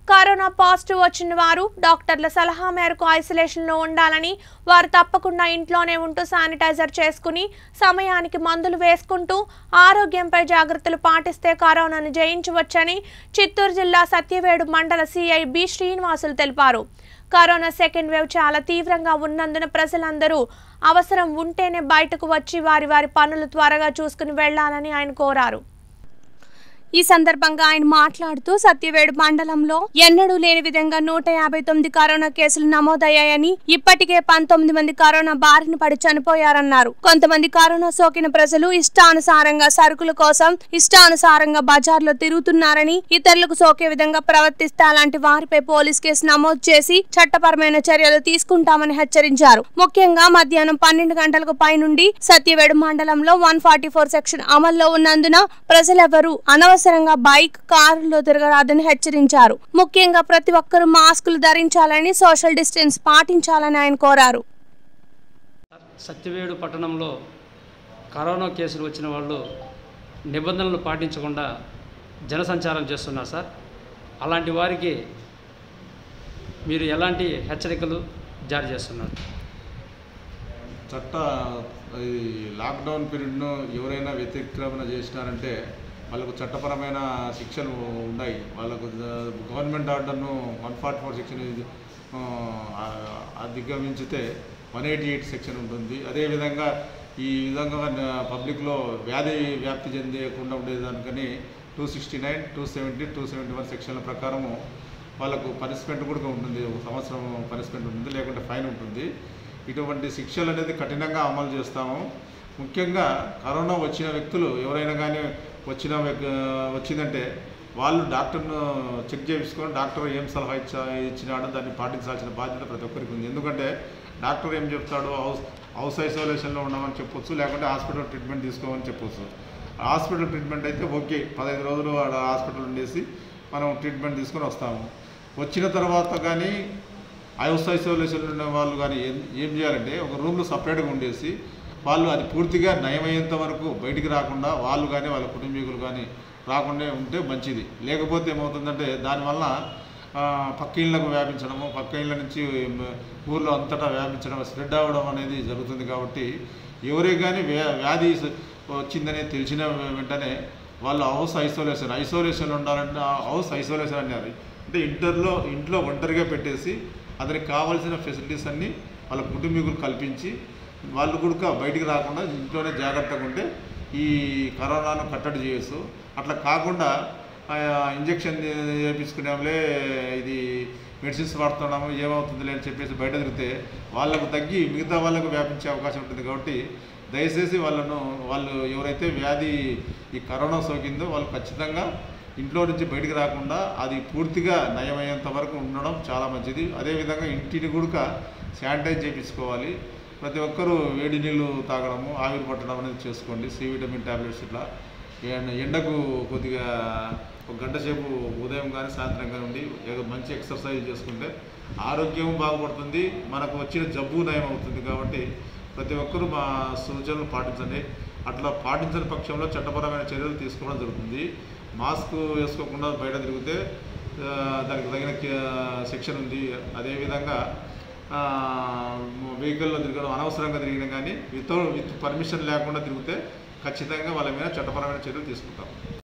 corona positive వచ్చిన వారు డాక్టర్ల సలహా మేరకు ఐసోలేషన్లో ఉండాలని వారు తప్పకుండా ఇంట్లోనే ఉంటూ శానిటైజర్ చేసుకుని సమయానికి మందులు వేసుకుంటూ ఆరోగ్యంపై జాగ్రత్తలు పాటిస్తే కరోనాను జయించవచ్చని చిత్తూరు జిల్లా సత్యవేడు మండల సిఐ బి శ్రీనివాసులు తెలిపారు కరోనా సెకండ్ వేవ్ చాలా తీవ్రంగా ఉన్నందున ప్రజలందరూ అవసరం ఉంటేనే బయటకు వచ్చి వారి వారి పనులు త్వరగా చూసుకుని వెళ్లాలని ఆయన కోరారు ఈ సందర్భంగా ఆయన మాట్లాడుతూ సత్యవేడు మండలంలో ఎన్నడూ లేని విధంగా నూట యాభై తొమ్మిది కరోనా కేసులు నమోదయ్యాయని ఇప్పటికే పంతొమ్మిది మంది కరోనా బారిన పడి చనిపోయారన్నారు కొంతమంది కరోనా సోకిన ప్రజలు ఇష్టానుసారంగా సరుకుల కోసం ఇష్టానుసారంగా బజార్లో తిరుగుతున్నారని ఇతరులకు సోకే విధంగా ప్రవర్తిస్తే అలాంటి వారిపై పోలీస్ కేసు నమోదు చేసి చట్టపరమైన చర్యలు తీసుకుంటామని హెచ్చరించారు ముఖ్యంగా మధ్యాహ్నం పన్నెండు గంటలకు పైనుండి సత్యవేడు మండలంలో వన్ ఫార్టీ ఫోర్ సెక్షన్ అమల్లో ఉన్నందున ప్రజలెవరూ అనవసరంగా బైక్ కారులో తిరగరాదని హెచ్చరించారు ముఖ్యంగా ప్రతి ఒక్కరూ మాస్కులు ధరించాలని సోషల్ డిస్టెన్స్ పాటించాలని ఆయన కోరారు సత్యవేడు పట్టణంలో కరోనా కేసులు వచ్చిన వాళ్ళు నిబంధనలు పాటించకుండా జనసంచారం చేస్తున్నారు సార్ అలాంటి వారికి మీరు ఎలాంటి హెచ్చరికలు జారీ చేస్తున్నారు చట్ట ఈ లాక్డౌన్ పీరియడ్ను ఎవరైనా వ్యతిక్రమణ చేసినారంటే వాళ్ళకు చట్టపరమైన శిక్షలు ఉన్నాయి వాళ్ళకు ద- గవర్నమెంట్ ఆర్డర్ను వన్ ఫార్టీ ఫోర్ సెక్షన్ ఇది, ఆ, అధిగమించితే వన్ ఎయిటీ ఎయిట్ సెక్షన్ ఉంటుంది అదేవిధంగా ఈ విధంగా న- పబ్లిక్లో వ్యాధి వ్యాప్తి చెందకుండా ఉండేదానికని two sixty nine two seventy two seventy one సెక్షన్ల ప్రకారము వాళ్ళకు పనిష్మెంట్ కూడా ఉంటుంది ఒక సంవత్సరం పనిష్మెంట్ ఉంటుంది లేకుంటే ఫైన్ ఉంటుంది ఇటువంటి శిక్షలు అనేది కఠినంగా అమలు చేస్తాము ముఖ్యంగా కరోనా వచ్చిన వ్యక్తులు ఎవరైనా కానీ వచ్చిన వ్యక్- వచ్చిందంటే వాళ్ళు డాక్టర్ను చెక్ చేయించుకొని డాక్టర్ ఏం సలహా ఇచ్చా ఇచ్చినాడో దాన్ని పాటించాల్సిన బాధ్యత ప్రతి ఒక్కరికి ఉంది ఎందుకంటే డాక్టర్ ఏం చెప్తాడో హౌస్ హౌస్ ఐసోలేషన్లో ఉండమని చెప్పొచ్చు లేకుంటే హాస్పిటల్ ట్రీట్మెంట్ తీసుకోమని చెప్పొచ్చు హాస్పిటల్ ట్రీట్మెంట్ అయితే ఓకే పదహైదు రోజులు ఆడ హాస్పిటల్ ఉండేసి మనం ట్రీట్మెంట్ తీసుకొని వస్తాము వచ్చిన తర్వాత కానీ హౌస్ ఐసోలేషన్ ఉన్న వాళ్ళు కానీ ఏం ఏం చేయాలంటే ఒక రూమ్లో సపరేట్గా ఉండేసి వాళ్ళు అది పూర్తిగా నయమయ్యేంత వరకు బయటికి రాకుండా వాళ్ళు కానీ వాళ్ళ కుటుంబీకులు కానీ రాకుండా ఉంటే మంచిది లేకపోతే ఏమవుతుందంటే దానివల్ల ఆ, పక్క ఇళ్ళకు వ్యాపించడము పక్క ఇళ్ళ నుంచి మ- ఊర్లో అంతటా వ్యాపించడం స్ప్రెడ్ అవ్వడం అనేది జరుగుతుంది కాబట్టి ఎవరే కానీ వ్యా వ్యాధి స- వచ్చిందని తెలిసిన వెంటనే వాళ్ళు హౌస్ ఐసోలేషన్ ఐసోలేషన్ ఉండాలంటే ఆ హౌస్ ఐసోలేషన్ అన్నారు అంటే ఇంటర్లో ఇంట్లో ఒంటరిగా పెట్టేసి అతనికి కావాల్సిన ఫెసిలిటీస్ అన్నీ వాళ్ళ కుటుంబీకులు కల్పించి వాళ్ళు కూడా బయటికి రాకుండా ఇంట్లోనే జాగ్రత్తగా ఉంటే ఈ కరోనాను కట్టడి చేయొచ్చు అట్లా కాకుండా ఆ, ఇంజెక్షన్ చేయించుకునేంలే ఇది మెడిసిన్స్ వాడుతున్నాము ఏమవుతుందిలే అని చెప్పేసి బయట తిరిగితే వాళ్ళకు తగ్గి మిగతా వాళ్ళకు వ్యాపించే అవకాశం ఉంటుంది కాబట్టి దయచేసి వాళ్ళను వాళ్ళు ఎవరైతే వ్యాధి ఈ కరోనా సోకిందో వాళ్ళు ఖచ్చితంగా ఇంట్లో నుంచి బయటికి రాకుండా అది పూర్తిగా నయమయ్యేంత వరకు ఉండడం చాలా మంచిది అదేవిధంగా ఇంటిని కూడా శానిటైజ్ చేయించుకోవాలి ప్రతి ఒక్కరూ వేడి నీళ్ళు తాగడము ఆవిరి పట్టడం అనేది చేసుకోండి సి విటమిన్ టాబ్లెట్స్ ఇట్లా ఎండ- ఎండకు కొద్దిగా ఒక గంట సేపు ఉదయం కానీ సాయంత్రం కానీ ఉండి ఏదో మంచి ఎక్సర్సైజ్ చేసుకుంటే ఆరోగ్యం బాగుపడుతుంది మనకు వచ్చిన జబ్బు నయం అవుతుంది కాబట్టి ప్రతి ఒక్కరూ మా సూచనలు పాటించండి అట్లా పాటించని పక్షంలో చట్టపరమైన చర్యలు తీసుకోవడం జరుగుతుంది మాస్క్ వేసుకోకుండా బయట తిరిగితే ఆ, దానికి తగిన కే- సెక్షన్ ఉంది అదేవిధంగా వెహికల్లో తిరగడం అనవసరంగా తిరిగినా కానీ వితౌట్ విత్ పర్మిషన్ లేకుండా తిరిగితే ఖచ్చితంగా వాళ్ళ మీద చట్టపరమైన చర్యలు తీసుకుంటాం